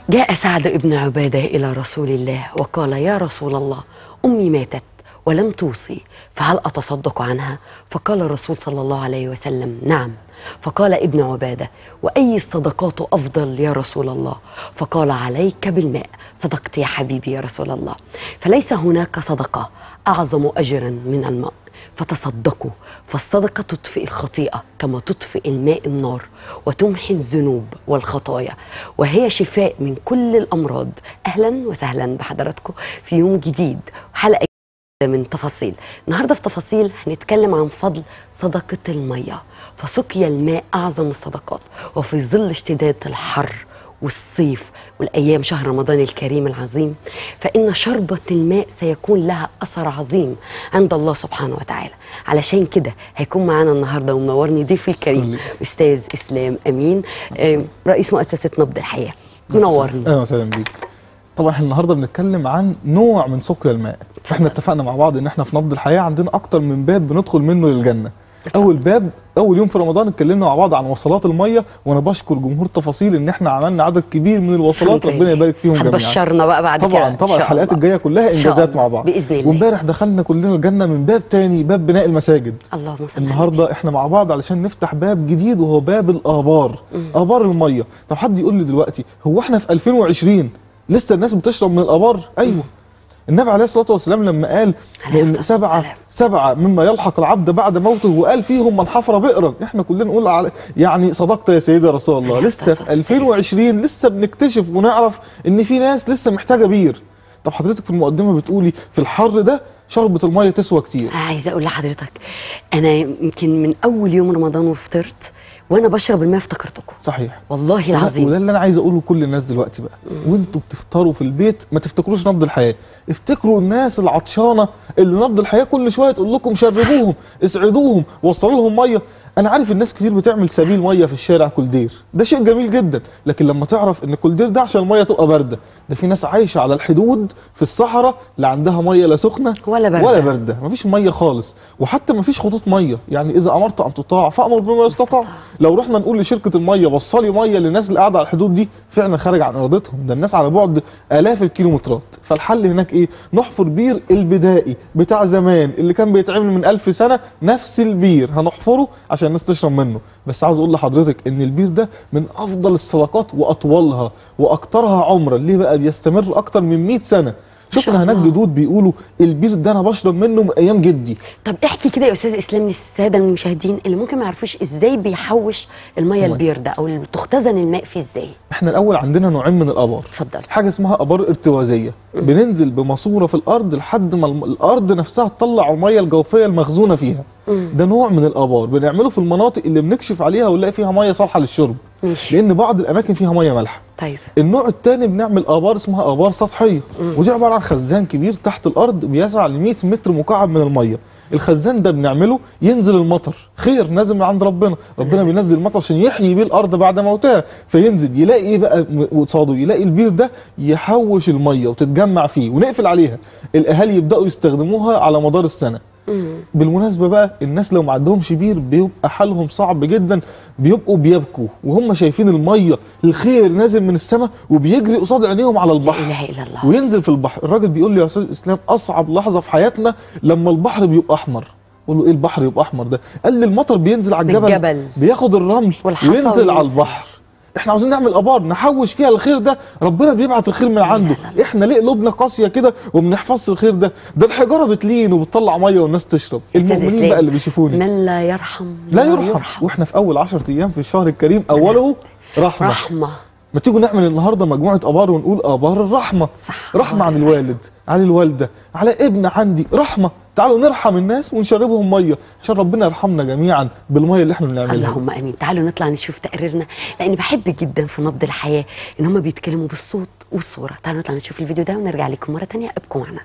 جاء سعد بن عبادة إلى رسول الله وقال يا رسول الله أمي ماتت ولم توصي فهل أتصدق عنها؟ فقال الرسول صلى الله عليه وسلم نعم فقال ابن عبادة وأي الصدقات أفضل يا رسول الله فقال عليك بالماء صدقت يا حبيبي يا رسول الله فليس هناك صدقة أعظم أجرا من الماء فتصدقوا فالصدقة تطفئ الخطيئة كما تطفئ الماء النار وتمحي الذنوب والخطايا وهي شفاء من كل الأمراض أهلا وسهلا بحضراتكم في يوم جديد حلقة جديدة من تفاصيل النهاردة في تفاصيل هنتكلم عن فضل صدقة المية فسقيا الماء أعظم الصدقات وفي ظل اشتداد الحر والصيف والأيام شهر رمضان الكريم العظيم فإن شربة الماء سيكون لها أثر عظيم عند الله سبحانه وتعالى علشان كده هيكون معانا النهاردة ومنورني ضيفي الكريم أستاذ إسلام أمين آه، رئيس مؤسسة نبض الحياة منورني اهلا وسهلا بيك طبعا احنا النهارده بنتكلم عن نوع من سقيا الماء احنا اتفقنا مع بعض ان احنا في نبض الحياه عندنا اكتر من باب بندخل منه للجنه اول باب اول يوم في رمضان اتكلمنا مع بعض عن وصلات الميه وانا بشكر جمهور تفاصيل ان احنا عملنا عدد كبير من الوصلات الحمد ربنا لله. يبارك فيهم جميعا هتبشرنا بقى بعد كده طبعا إن طبعا شاء الحلقات الله. الجايه كلها إن شاء انجازات الله. مع بعض بإذن الله. وامبارح دخلنا كلنا الجنه من باب تاني باب بناء المساجد اللهم صل على النبي. النهارده احنا مع بعض علشان نفتح باب جديد وهو باب الابار ابار الميه طب حد يقول لي دلوقتي هو احنا في 2020 لسه الناس بتشرب من الابار ايوه النبي عليه الصلاه والسلام لما قال عليه لان الصلاة سبعه والسلام. سبعه مما يلحق العبد بعد موته وقال فيهم من حفر بئرا احنا كلنا نقول على يعني صدقت يا سيدي رسول الله عليه لسه الصلاة في 2020 لسه بنكتشف ونعرف ان في ناس لسه محتاجه بير طب حضرتك في المقدمه بتقولي في الحر ده شربة الميه تسوى كتير عايزه اقول لحضرتك انا يمكن من اول يوم رمضان وفطرت وانا بشرب الماء افتكرتكم صحيح والله وده العظيم اللي انا عايز اقوله لكل الناس دلوقتي بقى وانتوا بتفطروا في البيت ما تفتكروش نبض الحياه افتكروا الناس العطشانه اللي نبض الحياه كل شويه تقول لكم شربوهم اسعدوهم وصلوا لهم ميه انا عارف الناس كتير بتعمل سبيل ميه في الشارع كولدير ده شيء جميل جدا لكن لما تعرف ان كولدير ده عشان الميه تبقى بارده ده في ناس عايشه على الحدود في الصحراء لا عندها ميه لا سخنه ولا باردة. ولا بارده مفيش ميه خالص وحتى مفيش خطوط ميه يعني اذا امرت ان تطاع فامر بما يستطاع لو رحنا نقول لشركه الميه وصلي ميه للناس اللي قاعده على الحدود دي فعلا خارج عن ارادتهم ده الناس على بعد الاف الكيلومترات فالحل هناك ايه نحفر بير البدائي بتاع زمان اللي كان بيتعمل من ألف سنه نفس البير هنحفره عشان الناس تشرب منه بس عاوز اقول لحضرتك ان البير ده من افضل الصدقات واطولها واكثرها عمرا ليه بقى بيستمر اكتر من 100 سنه شاء شفنا هناك الله. جدود بيقولوا البير ده انا بشرب منه من ايام جدي طب احكي كده يا استاذ اسلام للساده المشاهدين اللي ممكن ما يعرفوش ازاي بيحوش الميه المية. البير ده او اللي تختزن الماء فيه ازاي احنا الاول عندنا نوعين من الابار اتفضل حاجه اسمها ابار ارتوازيه بننزل بماسوره في الارض لحد ما الم- الارض نفسها تطلع الميه الجوفيه المخزونه فيها مم. ده نوع من الابار بنعمله في المناطق اللي بنكشف عليها ونلاقي فيها ميه صالحه للشرب ماشي لان بعض الاماكن فيها ميه مالحه طيب النوع الثاني بنعمل ابار اسمها ابار سطحيه ودي عباره عن خزان كبير تحت الارض بيسع ل 100 متر مكعب من الميه الخزان ده بنعمله ينزل المطر خير نازل من عند ربنا ربنا بينزل المطر عشان يحيي بيه الارض بعد موتها فينزل يلاقي ايه بقى م- قصاده يلاقي البير ده يحوش الميه وتتجمع فيه ونقفل عليها الاهالي يبداوا يستخدموها على مدار السنه مم. بالمناسبه بقى الناس لو ما عندهمش بير بيبقى حالهم صعب جدا بيبقوا بيبكوا وهم شايفين الميه الخير نازل من السماء وبيجري قصاد عينيهم على لا البحر اله الا الله وينزل في البحر الراجل بيقول لي يا استاذ اسلام اصعب لحظه في حياتنا لما البحر بيبقى احمر قول له ايه البحر يبقى احمر ده قال لي المطر بينزل على الجبل بالجبل. بياخد الرمل والحصى وينزل على وينزل. البحر احنا عاوزين نعمل ابار نحوش فيها الخير ده ربنا بيبعت الخير من عنده لا لا. احنا ليه قلوبنا قاسيه كده وما بنحفظش الخير ده ده الحجاره بتلين وبتطلع ميه والناس تشرب أستاذ المؤمنين إسلام، بقى اللي بيشوفوني من لا يرحم لا يرحم واحنا في اول 10 ايام في الشهر الكريم اوله رحمه رحمه ما تيجوا نعمل النهارده مجموعه ابار ونقول ابار الرحمه صح رحمه عن الوالد على الوالده على ابن عندي رحمه تعالوا نرحم الناس ونشربهم ميه عشان ربنا يرحمنا جميعا بالميه اللي احنا بنعملها اللهم امين تعالوا نطلع نشوف تقريرنا لاني بحب جدا في نبض الحياه ان هم بيتكلموا بالصوت والصوره تعالوا نطلع نشوف الفيديو ده ونرجع لكم مره تانية ابقوا معنا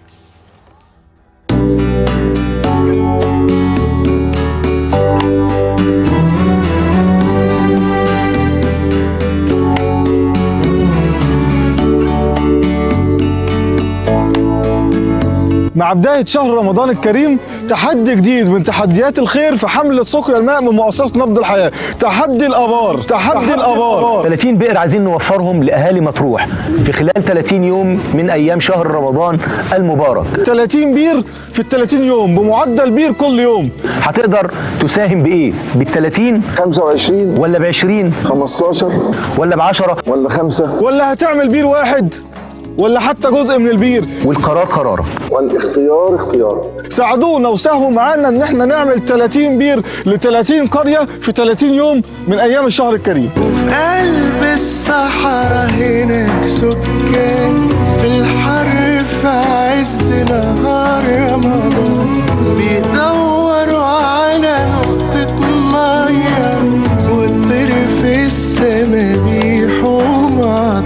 مع بداية شهر رمضان الكريم تحدي جديد من تحديات الخير في حملة سقيا الماء من مؤسسة نبض الحياة تحدي الآبار تحدي الآبار 30 بئر عايزين نوفرهم لاهالي مطروح في خلال 30 يوم من ايام شهر رمضان المبارك 30 بير في ال 30 يوم بمعدل بير كل يوم هتقدر تساهم بايه بال 30 25 ولا ب 20 15 ولا ب 10 ولا 5 ولا هتعمل بير واحد ولا حتى جزء من البير والقرار قرارك والاختيار اختيار ساعدونا وساهموا معانا ان احنا نعمل 30 بير ل 30 قرية في 30 يوم من ايام الشهر الكريم في قلب الصحراء هناك سكان في الحر في عز نهار رمضان بيدوروا على نقطة مية والطير في السما بيحوم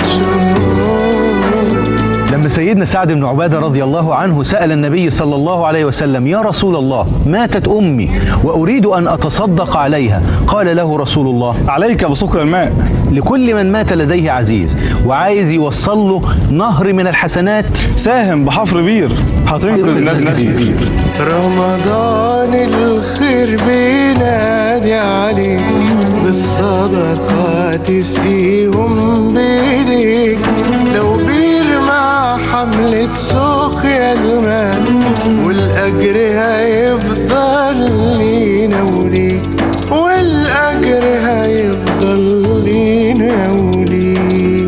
عطشان لما سيدنا سعد بن عبادة رضي الله عنه سأل النبي صلى الله عليه وسلم يا رسول الله ماتت أمي وأريد أن أتصدق عليها قال له رسول الله عليك بسقيا الماء لكل من مات لديه عزيز وعايز يوصل له نهر من الحسنات ساهم بحفر بير هتنقذ الناس كتير رمضان الخير بينادي عليك بالصدقة تسقيهم بيديك لو بير مع حملة سقيا الماء والأجر هيفضل لينا وليك والأجر هيفضل لينا وليك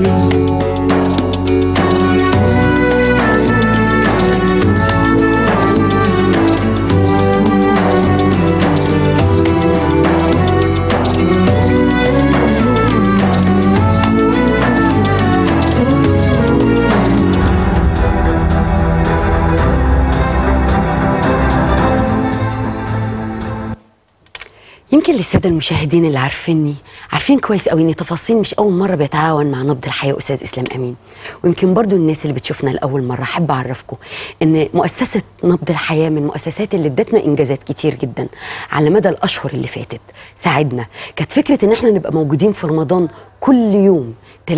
يمكن للساده المشاهدين اللي عارفيني عارفين كويس قوي ان تفاصيل مش اول مره بيتعاون مع نبض الحياه استاذ اسلام امين ويمكن برضو الناس اللي بتشوفنا لاول مره احب اعرفكم ان مؤسسه نبض الحياه من المؤسسات اللي ادتنا انجازات كتير جدا على مدى الاشهر اللي فاتت ساعدنا كانت فكره ان احنا نبقى موجودين في رمضان كل يوم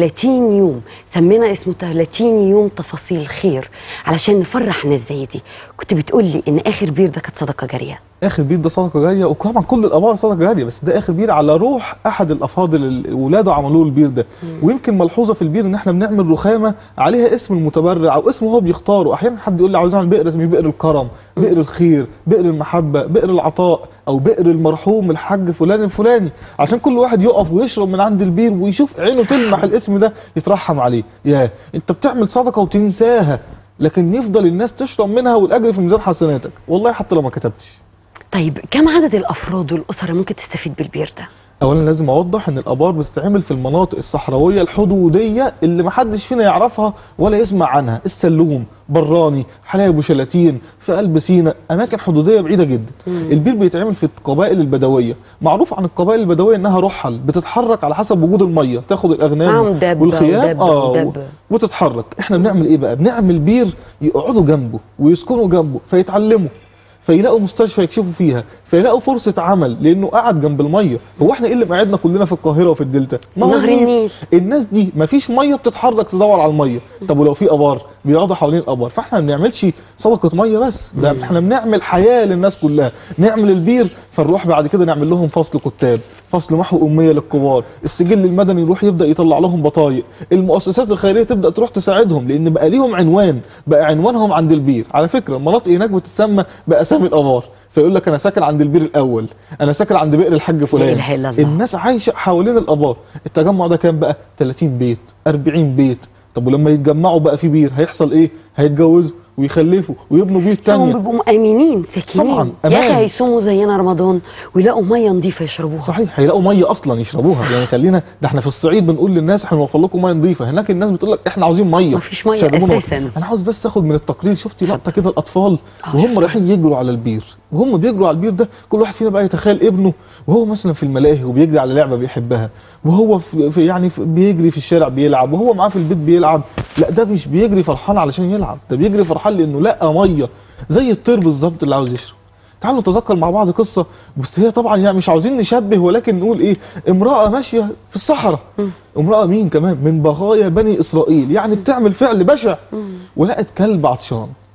30 يوم سمينا اسمه 30 يوم تفاصيل خير علشان نفرح ناس زي دي كنت بتقول لي ان اخر بير ده كانت صدقه جاريه اخر بير ده صدقه جاريه وطبعا كل الابار صدقه جاريه بس ده اخر بير على روح احد الافاضل اللي ولاده عملوا له البير ده ويمكن ملحوظه في البير ان احنا بنعمل رخامه عليها اسم المتبرع او اسمه هو بيختاره احيانا حد يقول لي عاوز اعمل بئر اسمه بئر الكرم بئر الخير بئر المحبه بئر العطاء او بئر المرحوم الحاج فلان الفلاني عشان كل واحد يقف ويشرب من عند البير ويشوف عينه تلمح الاسم ده يترحم عليه يا انت بتعمل صدقه وتنساها لكن يفضل الناس تشرب منها والاجر في ميزان حسناتك والله حتى لو ما كتبتش طيب كم عدد الافراد والاسر اللي ممكن تستفيد بالبير ده اولا لازم اوضح ان الابار بتتعمل في المناطق الصحراويه الحدوديه اللي محدش فينا يعرفها ولا يسمع عنها السلوم براني حلايب وشلاتين في قلب سينا اماكن حدوديه بعيده جدا البير بيتعمل في القبائل البدويه معروف عن القبائل البدويه انها رحل بتتحرك على حسب وجود الميه تاخد معاهم الاغنام دبة والخيام ودبة اه ودبة. وتتحرك احنا بنعمل ايه بقى بنعمل بير يقعدوا جنبه ويسكنوا جنبه فيتعلموا فيلاقوا مستشفى يكشفوا فيها فيلاقوا فرصه عمل لانه قاعد جنب الميه هو احنا ايه اللي مقعدنا كلنا في القاهره وفي الدلتا ما هو نهر النيل. الناس دي مفيش ميه بتتحرك تدور على الميه طب ولو في ابار بيقعدوا حوالين الابار فاحنا ما بنعملش صدقه ميه بس ده احنا بنعمل حياه للناس كلها نعمل البير فنروح بعد كده نعمل لهم فصل كتاب فصل محو اميه للكبار السجل المدني يروح يبدا يطلع لهم بطايق المؤسسات الخيريه تبدا تروح تساعدهم لان بقى ليهم عنوان بقى عنوانهم عند البير على فكره المناطق هناك بتتسمى باسامي الابار فيقول لك انا ساكن عند البير الاول انا ساكن عند بئر الحاج فلان لا إله إلا الله. الناس عايشه حوالين الابار التجمع ده كام بقى 30 بيت 40 بيت طب ولما يتجمعوا بقى في بير هيحصل ايه هيتجوزوا ويخلفوا ويبنوا بيوت هم تانية بيبقوا مأمنين ساكنين طبعاً، يا أمان. اخي هيصوموا زينا رمضان ويلاقوا ميه نظيفه يشربوها صحيح هيلاقوا ميه اصلا يشربوها صح. يعني خلينا ده احنا في الصعيد بنقول للناس احنا بنوفر لكم ميه نظيفه هناك الناس بتقول لك احنا عاوزين ميه مفيش مية شربونا أساساً. انا عاوز بس اخد من التقرير شفتي لقطه كده الاطفال آه، وهم شفتها. رايحين يجروا على البير وهم بيجروا على البير ده كل واحد فينا بقى يتخيل ابنه وهو مثلا في الملاهي وبيجري على لعبه بيحبها وهو في في- يعني في بيجري في الشارع بيلعب وهو معاه في البيت بيلعب لا ده مش بيجري فرحان علشان يلعب ده بيجري فرحان لانه لقى ميه زي الطير بالظبط اللي عاوز يشرب تعالوا نتذكر مع بعض قصه بس هي طبعا يعني مش عاوزين نشبه ولكن نقول ايه امراه ماشيه في الصحراء امراه مين كمان من بغايا بني اسرائيل يعني بتعمل فعل بشع ولقت كلب عطشان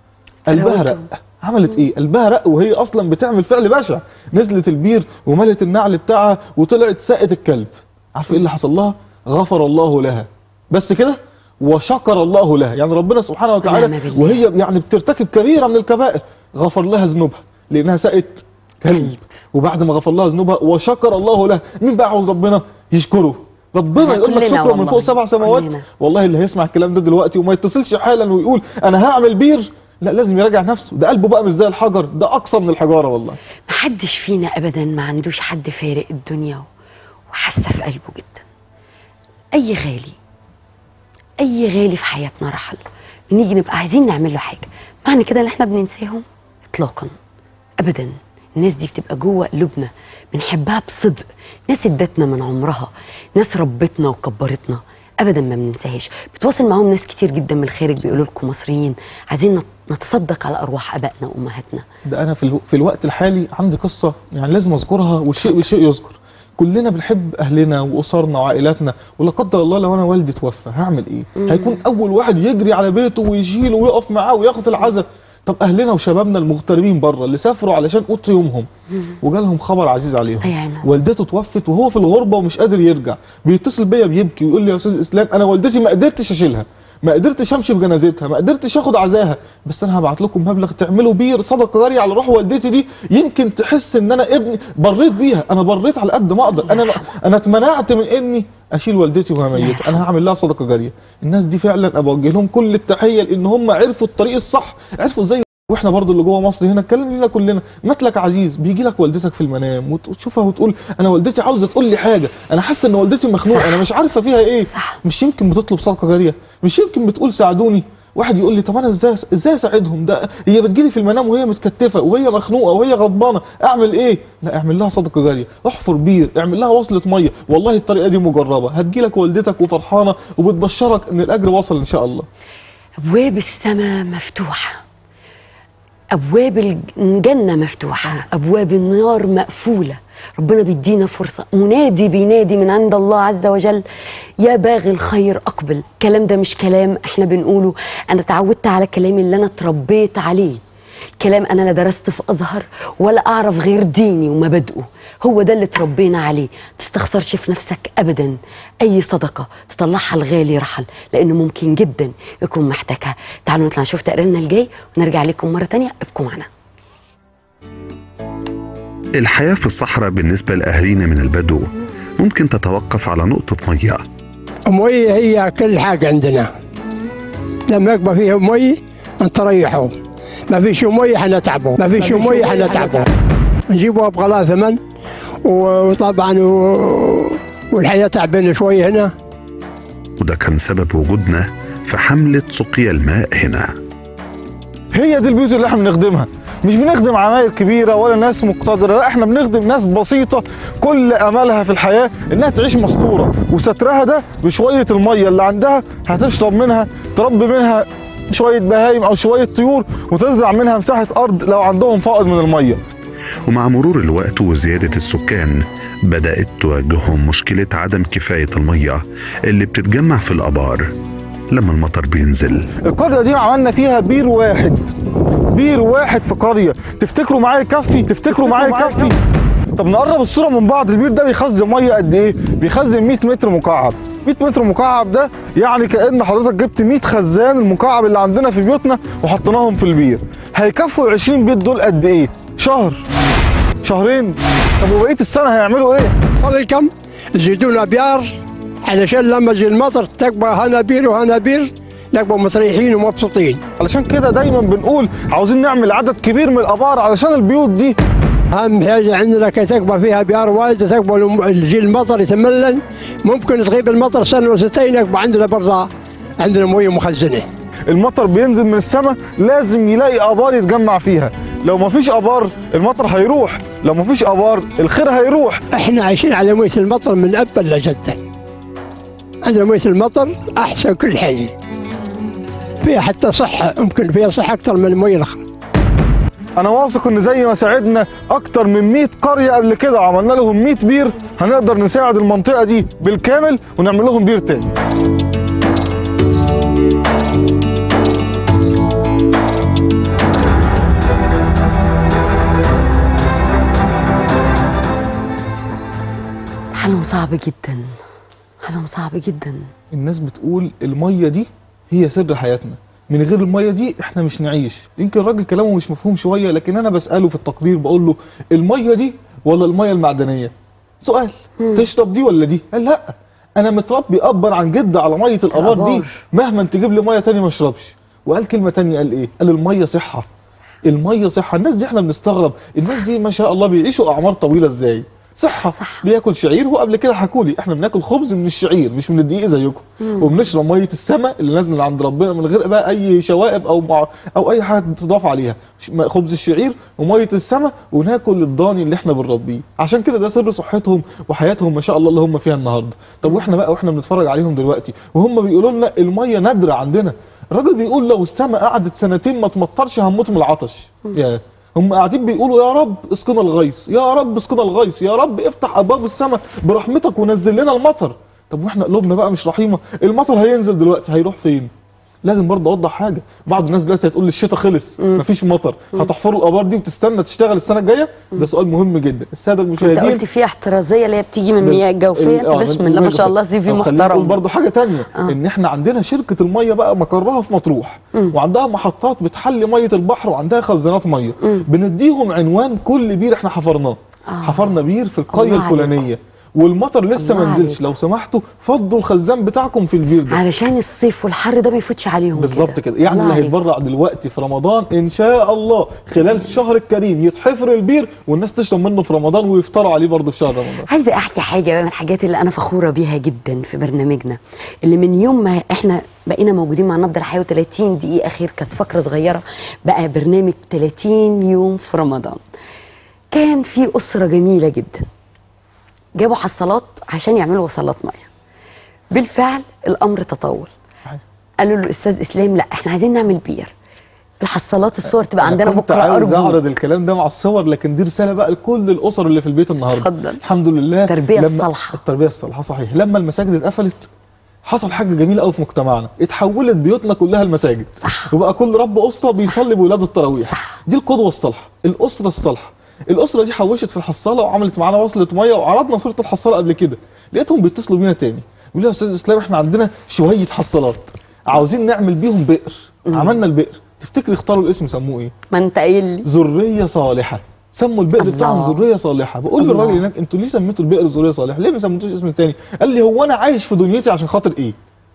قلبها روته. رق عملت ايه قلبها رق وهي اصلا بتعمل فعل بشع نزلت البير وملت النعل بتاعها وطلعت ساقت الكلب عارفه ايه اللي حصل لها غفر الله لها بس كده وشكر الله لها يعني ربنا سبحانه وتعالى ونعم بالله. وهي يعني بترتكب كبيره من الكبائر غفر لها ذنوبها لانها ساقت كلب وبعد ما غفر لها ذنوبها وشكر الله لها مين بقى عاوز ربنا يشكره ربنا احنا يقول لك كلنا شكرا من والله. فوق سبع سماوات كلنا. والله اللي هيسمع الكلام ده دلوقتي وما يتصلش حالا ويقول انا هعمل بير لا لازم يراجع نفسه ده قلبه بقى مش زي الحجر ده اقصى من الحجاره والله محدش فينا ابدا ما عندوش حد فارق الدنيا وحاسه في قلبه جدا اي غالي اي غالي في حياتنا رحل بنيجي نبقى عايزين نعمل له حاجه معنى كده ان احنا بننساهم اطلاقا ابدا الناس دي بتبقى جوه قلوبنا بنحبها بصدق ناس ادتنا من عمرها ناس ربتنا وكبرتنا ابدا ما بننساهاش بتواصل معاهم ناس كتير جدا من الخارج بيقولوا لكم مصريين عايزين نت- نتصدق على ارواح ابائنا وامهاتنا ده انا في, الو... في الوقت الحالي عندي قصه يعني لازم اذكرها والشيء بالشيء يذكر كلنا بنحب اهلنا واسرنا وعائلاتنا ولا قدر الله لو انا والدي توفى هعمل ايه هيكون اول واحد يجري على بيته ويشيله ويقف معاه وياخد العزاء طب اهلنا وشبابنا المغتربين بره اللي سافروا علشان قط يومهم وجالهم خبر عزيز عليهم أي عيني. والدته توفت وهو في الغربه ومش قادر يرجع بيتصل بيا بيبكي ويقول لي يا استاذ اسلام انا والدتي ما قدرتش اشيلها ما قدرتش امشي في جنازتها ما قدرتش اخد عزاها بس انا هبعت لكم مبلغ تعملوا بيه صدقه جاريه على روح والدتي دي يمكن تحس ان انا ابني بريت بيها انا بريت على قد ما اقدر انا انا اتمنعت من اني اشيل والدتي وهي ميته انا هعمل لها صدقه جاريه الناس دي فعلا ابوجه لهم كل التحيه لان هم عرفوا الطريق الصح عرفوا ازاي واحنا برضو اللي جوه مصر هنا اتكلم لنا كلنا مات لك عزيز بيجي لك والدتك في المنام وت- وتشوفها وتقول انا والدتي عاوزه تقول لي حاجه انا حاسه ان والدتي مخنوقه صح. انا مش عارفه فيها ايه صح. مش يمكن بتطلب صدقه جاريه مش يمكن بتقول ساعدوني واحد يقول لي طب انا ازاي ازاي اساعدهم ده هي بتجيلي في المنام وهي متكتفه وهي مخنوقه وهي غضبانه اعمل ايه لا اعمل لها صدقه جاريه احفر بير اعمل لها وصله ميه والله الطريقه دي مجربه هتجيلك والدتك وفرحانه وبتبشرك ان الاجر وصل ان شاء الله ابواب السماء مفتوحه ابواب الجنه مفتوحه ابواب النار مقفوله ربنا بيدينا فرصه منادي بينادي من عند الله عز وجل يا باغي الخير اقبل الكلام ده مش كلام احنا بنقوله انا اتعودت على الكلام اللي انا اتربيت عليه كلام انا لا درست في ازهر ولا اعرف غير ديني ومبادئه هو ده اللي اتربينا عليه تستخسرش في نفسك ابدا اي صدقه تطلعها الغالي رحل لانه ممكن جدا يكون محتاجها تعالوا نطلع نشوف تقريرنا الجاي ونرجع لكم مره تانية ابقوا معنا الحياة في الصحراء بالنسبة لأهالينا من البدو ممكن تتوقف على نقطة مياه مي هي كل حاجة عندنا لما يقبل فيها مي انت ريحوا ما فيش مي حنتعبوا ما فيش مي حنتعبوا نجيبوا بغلا ثمن وطبعا و... والحياة تعبانة شوي هنا وده كان سبب وجودنا في حملة سقيا الماء هنا هي دي البيوت اللي احنا بنخدمها مش بنخدم عماير كبيره ولا ناس مقتدره لا احنا بنخدم ناس بسيطه كل املها في الحياه انها تعيش مستوره وسترها ده بشويه الميه اللي عندها هتشرب منها تربي منها شويه بهايم او شويه طيور وتزرع منها مساحه ارض لو عندهم فائض من الميه ومع مرور الوقت وزيادة السكان بدأت تواجههم مشكلة عدم كفاية المية اللي بتتجمع في الآبار لما المطر بينزل القريه دي عملنا فيها بير واحد بير واحد في قريه تفتكروا معايا يكفي تفتكروا معايا يكفي طب نقرب الصوره من بعض البير ده بيخزن ميه قد ايه بيخزن 100 متر مكعب 100 متر مكعب ده يعني كأن حضرتك جبت 100 خزان المكعب اللي عندنا في بيوتنا وحطيناهم في البير هيكفوا ال 20 بيت دول قد ايه شهر شهرين طب وبقيه السنه هيعملوا ايه فضل كم زيدونا بيار علشان لما يجي المطر تكبر هنا بير وهنا بير نكبر مستريحين ومبسوطين علشان كده دايما بنقول عاوزين نعمل عدد كبير من الابار علشان البيوت دي اهم حاجه عندنا كي تكبر فيها بيار وايد تكبر الم- يجي المطر يتملل ممكن تغيب المطر سنه وسنتين يكبر عندنا برا عندنا مويه مخزنه المطر بينزل من السماء لازم يلاقي ابار يتجمع فيها لو مفيش ابار المطر هيروح لو مفيش ابار الخير هيروح احنا عايشين على مويه المطر من ابا لجدا عندنا مويه المطر احسن كل حاجه فيها حتى صحه يمكن فيها صحه اكثر من المويه الاخرى انا واثق ان زي ما ساعدنا اكتر من 100 قريه قبل كده وعملنا لهم 100 بير هنقدر نساعد المنطقه دي بالكامل ونعمل لهم بير تاني حالهم صعب جدا حالهم صعب جدا الناس بتقول الميه دي هي سر حياتنا من غير الميه دي احنا مش نعيش يمكن الراجل كلامه مش مفهوم شويه لكن انا بساله في التقرير بقول له الميه دي ولا الميه المعدنيه سؤال تشرب دي ولا دي قال لا انا متربي ابر عن جد على ميه الابار دي الآبار. مهما تجيب لي ميه تانية ما اشربش وقال كلمه تانية قال ايه قال الميه صحه الميه صحه الناس دي احنا بنستغرب الناس دي ما شاء الله بيعيشوا اعمار طويله ازاي صحة صح. بياكل شعير هو قبل كده حكولي احنا بناكل خبز من الشعير مش من الدقيق زيكم وبنشرب ميه السماء اللي نازله من عند ربنا من غير بقى اي شوائب او مع او اي حاجه تضاف عليها ش- م- خبز الشعير وميه السماء وناكل الضاني اللي احنا بنربيه عشان كده ده سر صحتهم وحياتهم ما شاء الله اللي هم فيها النهارده طب واحنا بقى واحنا بنتفرج عليهم دلوقتي وهم بيقولوا لنا الميه نادره عندنا الراجل بيقول لو السماء قعدت سنتين ما تمطرش هنموت من العطش يا هم قاعدين بيقولوا يا رب اسقنا الغيث يا رب اسقنا الغيث يا رب افتح ابواب السماء برحمتك ونزل لنا المطر طب واحنا قلوبنا بقى مش رحيمه المطر هينزل دلوقتي هيروح فين لازم برضه اوضح حاجه بعض الناس دلوقتي هتقول لي الشتاء خلص مفيش مطر هتحفروا الابار دي وتستنى تشتغل السنه الجايه ده سؤال مهم جدا الساده انت المشاهدين قلت في احترازيه اللي هي بتيجي من المياه الجوفيه انت آه، بسم من- الله ما من- شاء الله سي في طب خلينا نقول محترم برضه حاجه تانية آه. ان احنا عندنا شركه الميه بقى مقرها في مطروح وعندها محطات بتحلي ميه البحر وعندها خزانات ميه بنديهم عنوان كل بير احنا حفرناه آه. حفرنا بير في القريه الله عليكم. الفلانيه والمطر لسه الله ما نزلش عليكم. لو سمحتوا فضوا الخزان بتاعكم في البير ده علشان الصيف والحر ده ما يفوتش عليهم بالظبط كده يعني الله اللي عليك. هيتبرع دلوقتي في رمضان ان شاء الله خلال الشهر الكريم يتحفر البير والناس تشرب منه في رمضان ويفطروا عليه برضه في شهر رمضان عايزه احكي حاجه بقى من الحاجات اللي انا فخوره بيها جدا في برنامجنا اللي من يوم ما احنا بقينا موجودين مع نبض الحياه 30 دقيقه خير كانت فقره صغيره بقى برنامج 30 يوم في رمضان كان في اسره جميله جدا جابوا حصالات عشان يعملوا وصلات ميه بالفعل الامر تطور صحيح قالوا له الاستاذ اسلام لا احنا عايزين نعمل بير الحصالات الصور تبقى عندنا أنا كنت بكره عايز ارجو اعرض الكلام ده مع الصور لكن دي رساله بقى لكل الاسر اللي في البيت النهارده اتفضل. الحمد لله التربية لما- الصالحة. التربيه الصالحه صحيح لما المساجد اتقفلت حصل حاجه جميله قوي في مجتمعنا اتحولت بيوتنا كلها المساجد صح. وبقى كل رب اسره بيصلي بولاده التراويح صح. دي القدوه الصالحه الاسره الصالحه الاسره دي حوشت في الحصاله وعملت معانا وصله ميه وعرضنا صوره الحصاله قبل كده لقيتهم بيتصلوا بينا تاني بيقولوا لي يا استاذ اسلام احنا عندنا شويه حصالات عاوزين نعمل بيهم بئر عملنا البئر تفتكر اختاروا الاسم سموه ايه ما انت قايل لي ذريه صالحه سموا البئر الله. بتاعهم ذريه صالحه بقول الله. للراجل هناك انتوا ليه سميتوا البئر ذريه صالحه ليه ما سميتوش اسم تاني قال لي هو انا عايش في دنيتي عشان خاطر ايه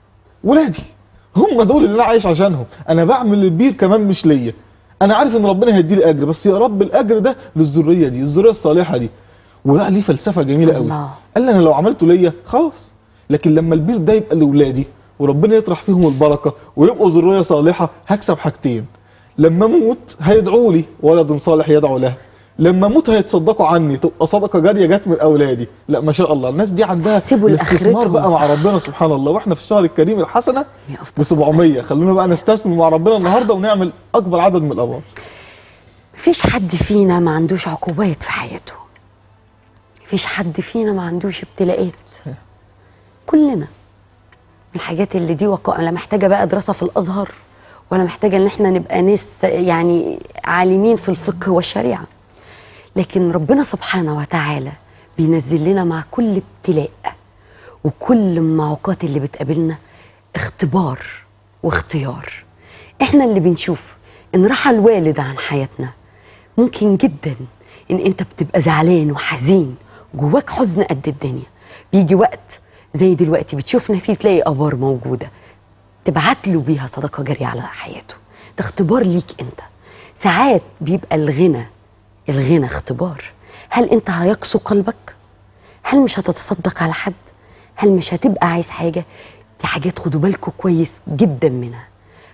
ولادي هم دول اللي انا عايش عشانهم انا بعمل البير كمان مش ليا انا عارف ان ربنا هيدي لي اجر بس يا رب الاجر ده للذريه دي الذريه الصالحه دي وبقى ليه فلسفه جميله قوي الله. قال لي انا لو عملته ليا خلاص لكن لما البير ده يبقى لاولادي وربنا يطرح فيهم البركه ويبقوا ذريه صالحه هكسب حاجتين لما اموت هيدعوا لي ولد صالح يدعو له لما اموت هيتصدقوا عني تبقى صدقه جاريه جت من اولادي لا ما شاء الله الناس دي عندها يحسبوا الاستثمار لآخرتهم بقى مع صح. ربنا سبحان الله واحنا في الشهر الكريم الحسنه يا أفضل ب 700 خلونا بقى نستثمر مع ربنا النهارده ونعمل اكبر عدد من الابواب مفيش حد فينا ما عندوش عقوبات في حياته مفيش حد فينا ما عندوش ابتلاءات كلنا من الحاجات اللي دي وقائع لا محتاجه بقى دراسه في الازهر ولا محتاجه ان احنا نبقى ناس يعني عالمين في الفقه والشريعه لكن ربنا سبحانه وتعالى بينزل لنا مع كل ابتلاء وكل المعوقات اللي بتقابلنا اختبار واختيار احنا اللي بنشوف ان رحل والد عن حياتنا ممكن جدا ان انت بتبقى زعلان وحزين جواك حزن قد الدنيا بيجي وقت زي دلوقتي بتشوفنا فيه بتلاقي ابار موجوده تبعت له بيها صدقه جاريه على حياته ده اختبار ليك انت ساعات بيبقى الغنى الغنى اختبار هل انت هيقسو قلبك هل مش هتتصدق على حد هل مش هتبقى عايز حاجه دي حاجات خدوا بالكم كويس جدا منها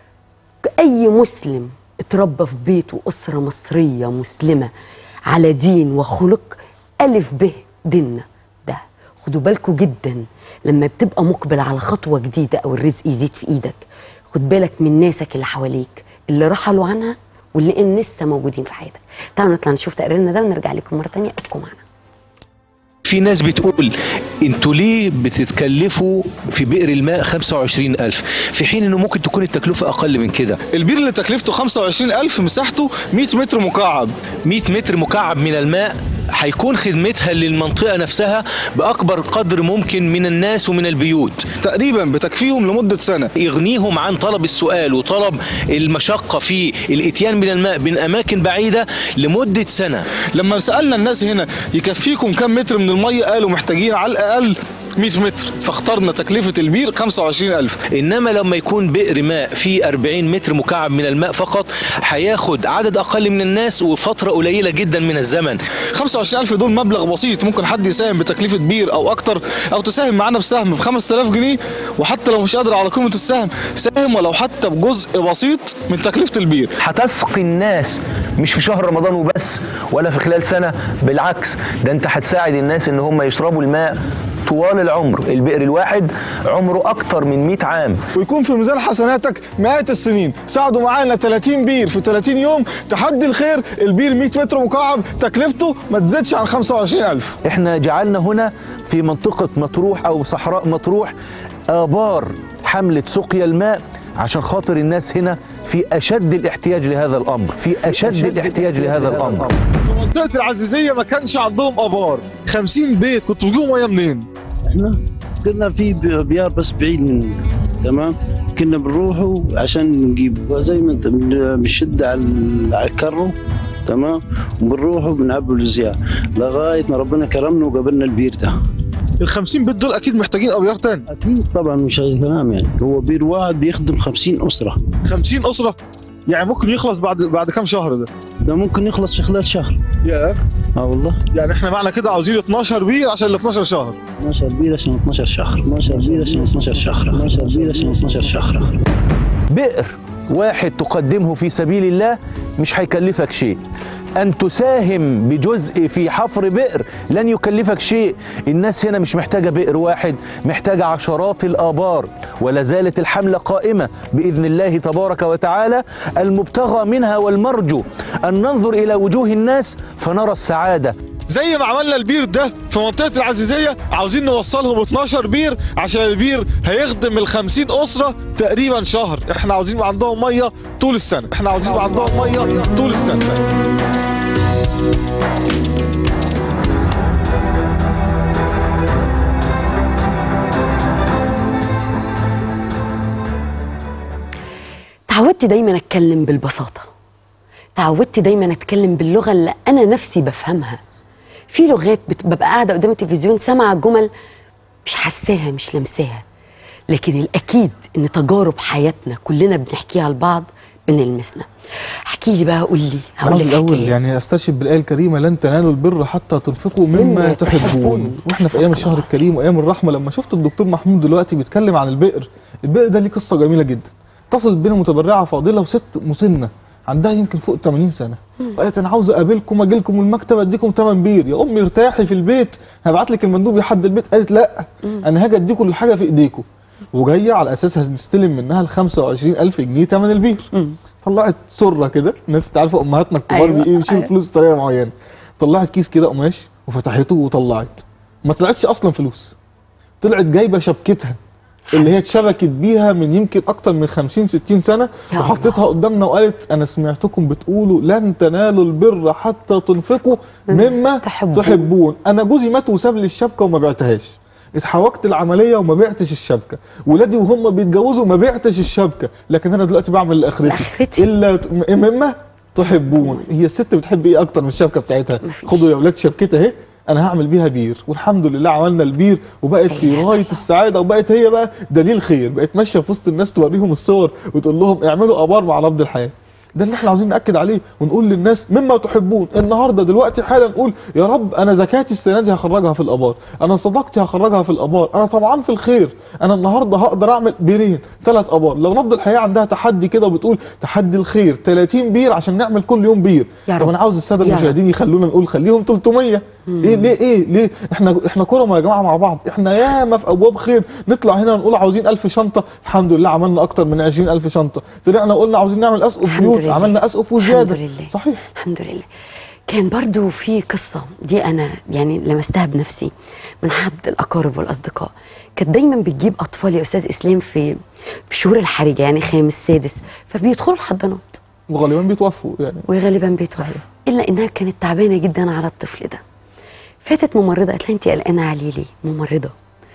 اي مسلم اتربى في بيت واسره مصريه مسلمه على دين وخلق الف به ديننا ده خدوا بالكم جدا لما بتبقى مقبل على خطوه جديده او الرزق يزيد في ايدك خد بالك من ناسك اللي حواليك اللي رحلوا عنها واللي ان لسه موجودين في حياتك تعالوا نطلع نشوف تقريرنا ده ونرجع لكم مره تانية ابقوا معنا في ناس بتقول انتوا ليه بتتكلفوا في بئر الماء 25000 في حين انه ممكن تكون التكلفه اقل من كده البير اللي تكلفته 25000 مساحته 100 متر مكعب 100 متر مكعب من الماء هيكون خدمتها للمنطقة نفسها بأكبر قدر ممكن من الناس ومن البيوت تقريبا بتكفيهم لمده سنه يغنيهم عن طلب السؤال وطلب المشقة في الاتيان من الماء من أماكن بعيدة لمدة سنة لما سالنا الناس هنا يكفيكم كم متر من الميه قالوا محتاجين على الاقل 100 متر فاخترنا تكلفه البير 25000 إنما لما يكون بئر ماء فيه 40 متر مكعب من الماء فقط هياخد عدد أقل من الناس وفترة قليلة جدا من الزمن 25000 دول مبلغ بسيط ممكن حد يساهم بتكلفه بير او اكتر او تساهم معانا بسهم ب 5000 جنيه وحتى لو مش قادر على قيمه السهم ساهم ولو حتى بجزء بسيط من تكلفه البير هتسقي الناس مش في شهر رمضان وبس ولا في خلال سنة بالعكس ده انت هتساعد الناس ان هم يشربوا الماء طوال العمر البئر الواحد عمره اكتر من 100 عام ويكون في ميزان حسناتك مئات السنين ساعدوا معانا 30 بير في 30 يوم تحدي الخير البير 100 متر مكعب تكلفته ما تزيدش عن 25000 احنا جعلنا هنا في منطقة مطروح او صحراء مطروح ابار حملة سقيا الماء عشان خاطر الناس هنا في اشد الاحتياج لهذا الامر في اشد الاحتياج لهذا الامر في منطقه العزيزيه ما كانش عندهم ابار 50 بيت كنتوا بتجيبوا ميه منين احنا كنا في بيار بس بعيد مننا تمام كنا بنروحوا عشان نجيب زي ما انت بن- بنشد على ال- على الكرو تمام وبنروحوا بنعبوا الزيار لغايه ما ربنا كرمنا وقابلنا البير ده ال 50 بيت دول اكيد محتاجين ابيار تاني اكيد طبعا مش اي كلام يعني هو بير واحد بيخدم 50 اسره 50 اسره يعني ممكن يخلص بعد بعد كام شهر ده ده ممكن يخلص في خلال شهر يا اه والله يعني احنا معنى كده عاوزين 12 بير عشان ال 12 شهر 12 بير عشان 12 شهر 12 بير عشان 12 شهر 12 بير عشان 12 شهر بئر واحد تقدمه في سبيل الله مش هيكلفك شيء أن تساهم بجزء في حفر بئر لن يكلفك شيء الناس هنا مش محتاجة بئر واحد محتاجة عشرات الآبار ولا زالت الحملة قائمة بإذن الله تبارك وتعالى المبتغى منها والمرجو أن ننظر إلى وجوه الناس فنرى السعادة زي ما عملنا البير ده في منطقه العزيزيه عاوزين نوصلهم 12 بير عشان البير هيخدم ال 50 اسره تقريبا شهر احنا عاوزين يبقى عندهم ميه طول السنه احنا عاوزين يبقى عندهم ميه طول السنه تعودت دايما اتكلم بالبساطه تعودت دايما اتكلم باللغه اللي انا نفسي بفهمها في لغات بت- ببقى قاعده قدام التلفزيون سامعه جمل مش حاساها مش لمساها لكن الاكيد ان تجارب حياتنا كلنا بنحكيها لبعض بنلمسنا احكي لي بقى قول لي هقول عاوز لك الاول حكاية. يعني استشهد بالايه الكريمه لن تنالوا البر حتى تنفقوا مما مما تحبون تحبون. واحنا في ايام صدق الشهر العظيم. الكريم وايام الرحمه لما شفت الدكتور محمود دلوقتي بيتكلم عن البئر البئر ده ليه قصه جميله جدا اتصلت بينا متبرعه فاضله وست مسنه عندها يمكن فوق 80 سنه قالت انا عاوزه اقابلكم اجي لكم المكتب اديكم 8 بير يا امي ارتاحي في البيت هبعت لك المندوب لحد البيت قالت لا انا هاجي اديكم الحاجه في ايديكم وجايه على اساس هنستلم منها ال 25000 جنيه ثمن البير طلعت سره كده الناس تعرف امهاتنا الكبار أيوة، أيوة. بيشيلوا أيوة. فلوس بطريقه معينه طلعت كيس كده قماش وفتحته وطلعت ما طلعتش اصلا فلوس طلعت جايبه شبكتها اللي هي اتشبكت بيها من يمكن اكتر من 50 60 سنه يا وحطيتها قدامنا وقالت انا سمعتكم بتقولوا لن تنالوا البر حتى تنفقوا مما تحبون. تحبون انا جوزي مات وساب لي الشبكه وما بعتهاش اتحوجت العمليه وما بعتش الشبكه ولادي وهم بيتجوزوا ما بعتش الشبكه لكن انا دلوقتي بعمل لاخرتي لآخرتي. الا ت- م- مما تحبون هي الست بتحب ايه اكتر من الشبكه بتاعتها مفيش. خدوا يا اولاد شبكتها اهي انا هعمل بيها بير والحمد لله عملنا البير وبقت في غايه السعاده وبقت هي بقى دليل خير بقت ماشيه في وسط الناس توريهم الصور وتقول لهم اعملوا ابار مع نبض الحياه ده اللي احنا عاوزين ناكد عليه ونقول للناس مما تحبون النهارده دلوقتي حالا نقول يا رب انا زكاتي السنه دي هخرجها في الابار انا صدقتي هخرجها في الابار انا طمعان في الخير انا النهارده هقدر اعمل بيرين ثلاث ابار لو نبض الحياه عندها تحدي كده وبتقول تحدي الخير 30 بير عشان نعمل كل يوم بير يا طب رب. انا عاوز الساده يا رب. المشاهدين يخلونا نقول خليهم 300 ايه ليه ايه ليه احنا احنا كرم يا جماعه مع بعض احنا ياما في ابواب خير نطلع هنا نقول عاوزين 1000 شنطه الحمد لله عملنا اكتر من 20000 شنطه طلعنا قلنا عاوزين نعمل اسقف الحمد بيوت لله. عملنا اسقف وزياده الحمد لله صحيح الحمد لله كان برضو في قصة دي أنا يعني لمستها بنفسي من حد الأقارب والأصدقاء كانت دايما بتجيب أطفال يا أستاذ إسلام في في شهور الحرجة يعني خامس سادس فبيدخلوا الحضانات وغالبا بيتوفوا يعني وغالبا بيتوفوا إلا إنها كانت تعبانة جدا على الطفل ده فاتت ممرضه قالت لها انت قلقانه عليه ليه ممرضه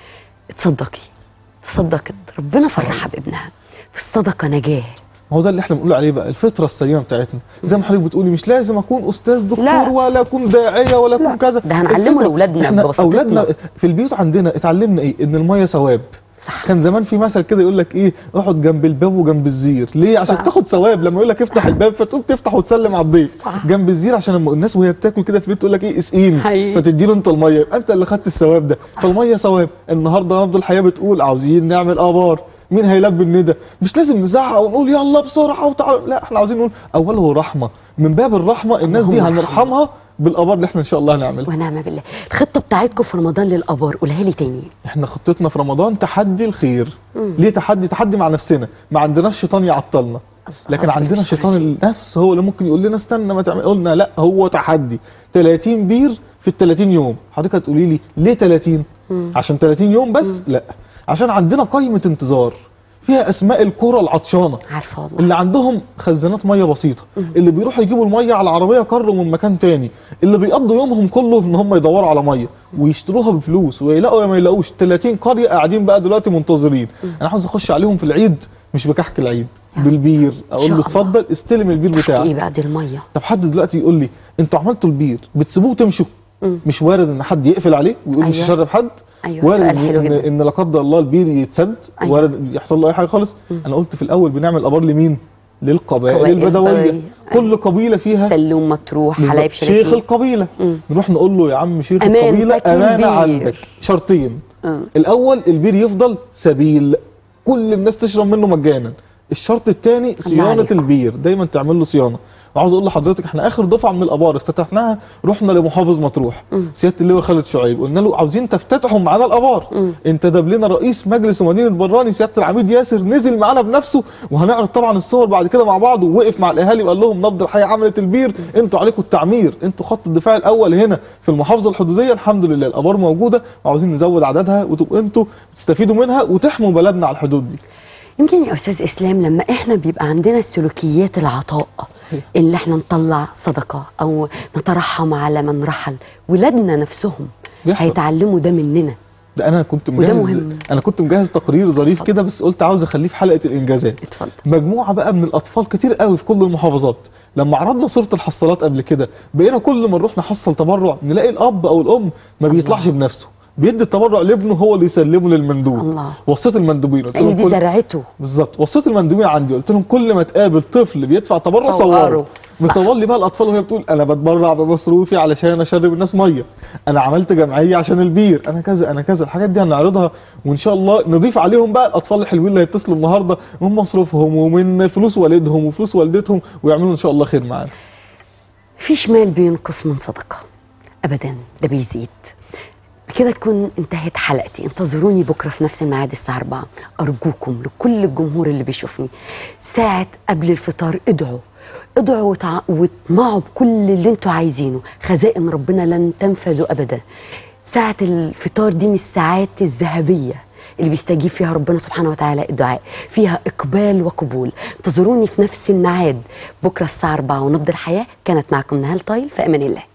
اتصدقي تصدقت ربنا فرحها بابنها في الصدقه نجاه ما هو ده اللي احنا بنقول عليه بقى الفطره السليمه بتاعتنا زي ما حضرتك بتقولي مش لازم اكون استاذ دكتور لا. ولا اكون داعيه ولا اكون كذا ده هنعلمه الفطرة- لأولادنا احنا ببساطتنا. اولادنا في البيوت عندنا اتعلمنا ايه ان الميه ثواب صح كان زمان في مثل كده يقول لك ايه اقعد جنب الباب وجنب الزير ليه عشان صح. تاخد ثواب لما يقول لك افتح الباب فتقوم تفتح وتسلم على الضيف صح. جنب الزير عشان لما الناس وهي بتاكل كده في البيت تقول لك ايه اسقيني حقيقي. فتدي له انت الميه يبقى انت اللي خدت الثواب ده فالميه ثواب النهارده نبض الحياه بتقول عاوزين نعمل ابار مين هيلبي الندى مش لازم نزعق ونقول يلا بسرعه وتعالى لا احنا عاوزين نقول اوله رحمه من باب الرحمه الناس دي اللهم هنرحمها بالابار اللي احنا ان شاء الله هنعملها ونعم بالله الخطه بتاعتكم في رمضان للابار قولها لي تاني احنا خطتنا في رمضان تحدي الخير ليه تحدي تحدي مع نفسنا ما عندناش شيطان يعطلنا لكن أعوذ عندنا بالله شيطان من النفس هو اللي ممكن يقول لنا استنى ما تعمل قلنا لا هو تحدي 30 بير في ال 30 يوم حضرتك هتقولي لي ليه 30 عشان 30 يوم بس لا عشان عندنا قائمه انتظار فيها اسماء القرى العطشانه عارفه والله اللي عندهم خزانات ميه بسيطه اللي بيروحوا يجيبوا الميه على عربيه كر من مكان تاني اللي بيقضوا يومهم كله في ان هم يدوروا على ميه ويشتروها بفلوس ويلاقوا يا ما يلاقوش 30 قريه قاعدين بقى دلوقتي منتظرين انا عاوز اخش عليهم في العيد مش بكحك العيد بالبير اقول شاء له الله. اتفضل استلم البير ايه بتاعك بقى دي الميه طب حد دلوقتي يقول لي انتوا عملتوا البير بتسيبوه وتمشوا مش وارد ان حد يقفل عليه ويقول مش أيوة. هشرب حد أيوة، وارد سؤال إن- حلو إن, جدا. ان لا قدر الله البير يتسد أيوة. وارد يحصل له اي حاجه خالص انا قلت في الاول بنعمل ابار لمين للقبائل قبائل البدويه البدوية. كل قبيله فيها سلوم مطروح بالظبط. حلايب شيخ شلاتين القبيله نروح نقول له يا عم شيخ أمانتك القبيله امانه البير. عندك شرطين آه. الاول البير يفضل سبيل كل الناس تشرب منه مجانا الشرط الثاني صيانه عليكم. البير دايما تعمل له صيانه وعاوز اقول لحضرتك احنا اخر دفعه من الابار افتتحناها رحنا لمحافظ مطروح سياده اللواء خالد شعيب قلنا له عاوزين تفتتحوا معانا الابار انتدب لنا رئيس مجلس مدينه براني سياده العميد ياسر نزل معانا بنفسه وهنعرض طبعا الصور بعد كده مع بعض ووقف مع الاهالي وقال لهم نبض الحي عملت البير انتوا عليكم التعمير انتوا خط الدفاع الاول هنا في المحافظه الحدوديه الحمد لله الابار موجوده وعاوزين نزود عددها وتبقوا انتوا تستفيدوا منها وتحموا بلدنا على الحدود دي يمكن يا استاذ اسلام لما احنا بيبقى عندنا السلوكيات العطاء اللي احنا نطلع صدقه او نترحم على من رحل ولادنا نفسهم بيحصل. هيتعلموا ده مننا ده انا كنت وده مجهز مهم. انا كنت مجهز تقرير ظريف كده بس قلت عاوز اخليه في حلقه الانجازات اتفضل مجموعه بقى من الاطفال كتير قوي في كل المحافظات لما عرضنا صوره الحصالات قبل كده بقينا كل ما نروح نحصل تبرع نلاقي الاب او الام ما بيطلعش بنفسه بيدي التبرع لابنه هو اللي يسلمه للمندوب الله. وصيت المندوبين قلت لان لهم دي كل زرعته بالظبط وصيت المندوبين عندي قلت لهم كل ما تقابل طفل بيدفع تبرع صوره. صوره صح. مصور لي بقى الاطفال وهي بتقول انا بتبرع بمصروفي علشان اشرب الناس ميه انا عملت جمعيه عشان البير انا كذا انا كذا الحاجات دي هنعرضها وان شاء الله نضيف عليهم بقى الاطفال الحلوين اللي هيتصلوا النهارده من مصروفهم ومن فلوس والدهم وفلوس والدتهم ويعملوا ان شاء الله خير معانا فيش مال بينقص من صدقه ابدا ده بيزيد بكده تكون انتهت حلقتي انتظروني بكره في نفس الميعاد الساعه 4 ارجوكم لكل الجمهور اللي بيشوفني ساعه قبل الفطار ادعوا ادعوا وتع... واطمعوا بكل اللي انتوا عايزينه خزائن ربنا لن تنفذ ابدا ساعه الفطار دي من الساعات الذهبيه اللي بيستجيب فيها ربنا سبحانه وتعالى الدعاء فيها إقبال وقبول انتظروني في نفس الميعاد بكرة الساعة 4 ونبض الحياة كانت معكم نهال طايل في أمان الله